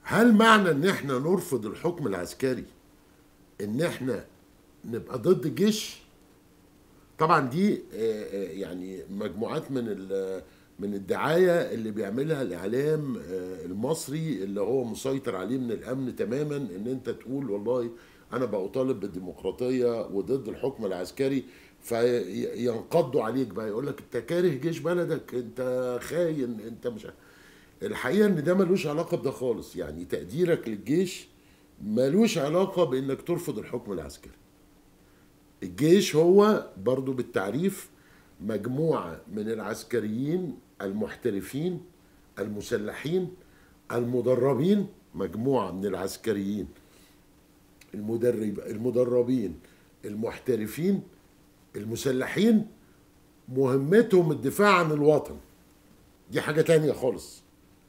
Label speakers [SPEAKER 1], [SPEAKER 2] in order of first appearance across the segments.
[SPEAKER 1] هل معنى ان احنا نرفض الحكم العسكري ان احنا نبقى ضد الجيش طبعا دي آه، آه، يعني مجموعات من ال- من الدعايه اللي بيعملها الاعلام آه، المصري اللي هو مسيطر عليه من الامن تماما ان انت تقول والله انا بطالب بالديمقراطيه وضد الحكم العسكري فينقضوا عليك بقى يقول لك انت كاره جيش بلدك انت خاين انت مش ع- الحقيقه ان ده ملوش علاقه بده خالص يعني تقديرك للجيش ملوش علاقه بانك ترفض الحكم العسكري الجيش هو برضو بالتعريف مجموعة من العسكريين المحترفين المسلحين المدربين مجموعة من العسكريين المدرب المدربين المحترفين المسلحين مهمتهم الدفاع عن الوطن دي حاجة تانية خالص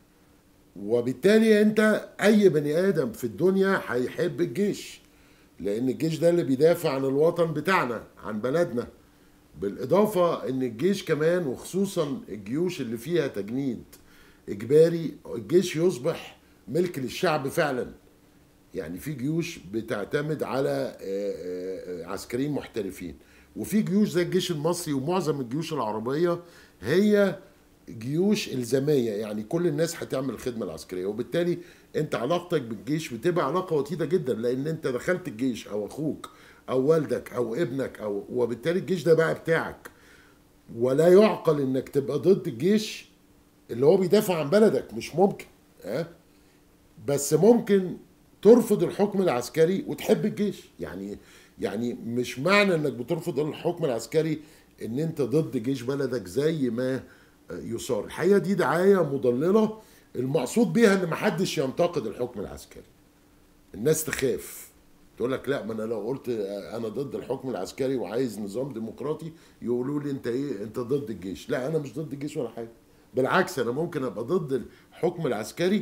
[SPEAKER 1] وبالتالي انت اي بني ادم في الدنيا هيحب الجيش لان الجيش ده اللي بيدافع عن الوطن بتاعنا عن بلدنا بالاضافه ان الجيش كمان وخصوصا الجيوش اللي فيها تجنيد اجباري الجيش يصبح ملك للشعب فعلا يعني في جيوش بتعتمد على آه، آه، آه، عسكريين محترفين وفي جيوش زي الجيش المصري ومعظم الجيوش العربيه هي جيوش الزاميه يعني كل الناس هتعمل الخدمه العسكريه وبالتالي انت علاقتك بالجيش بتبقى علاقه وطيده جدا لان انت دخلت الجيش او اخوك او والدك او ابنك او وبالتالي الجيش ده بقى بتاعك ولا يعقل انك تبقى ضد الجيش اللي هو بيدافع عن بلدك مش ممكن ها بس ممكن ترفض الحكم العسكري وتحب الجيش يعني يعني مش معنى انك بترفض الحكم العسكري ان انت ضد جيش بلدك زي ما يصار الحقيقه دي دعايه مضلله المقصود بيها ان محدش ينتقد الحكم العسكري الناس تخاف تقول لك لا ما انا لو قلت انا ضد الحكم العسكري وعايز نظام ديمقراطي يقولوا لي انت ايه انت ضد الجيش لا انا مش ضد الجيش ولا حاجه بالعكس انا ممكن ابقى ضد الحكم العسكري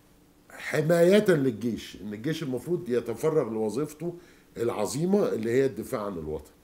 [SPEAKER 1] حماية للجيش ان الجيش المفروض يتفرغ لوظيفته العظيمة اللي هي الدفاع عن الوطن